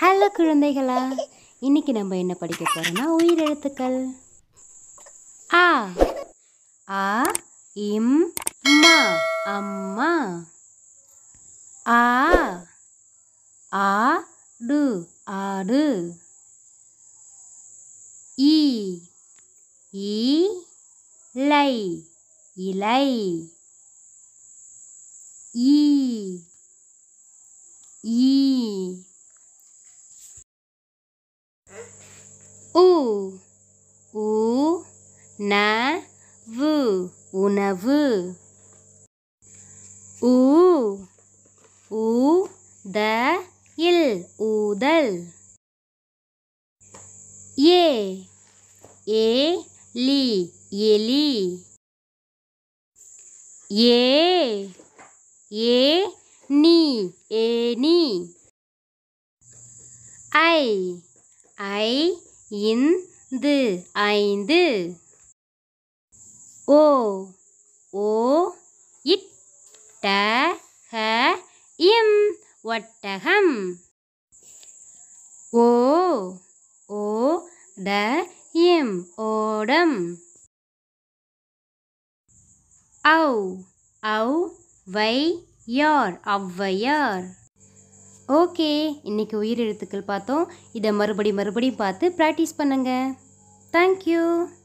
hello குழந்தைகளா இன்னைக்கு நம்ம என்ன படிக்க போறோம்னா உயிரெழுத்துக்கள் ஆ ஆ இம் மா அம்மா ஆ ஆ டு ஆடு ஈ ஈ லை இலை ஈ ஈ உ உ ந வு உணவு ஊ ஊ த இல் ஊதல் ஏ ஏ லி எலி ஏ ஏ நீ ஏனி ஐ ஐ இந்து ஐந்து ஓ ஓ இட்ட ஹ இம் ஒட்டகம் ஓ ஓ ட இம் ஓடம் ஔ ஔ வை யார் ஔவையார் ஓகே இன்னைக்கு உயிரெழுத்துக்கள் பார்த்தோம் இதை மறுபடி மறுபடியும் பார்த்து ப்ராக்டிஸ் பண்ணுங்க தேங்க்யூ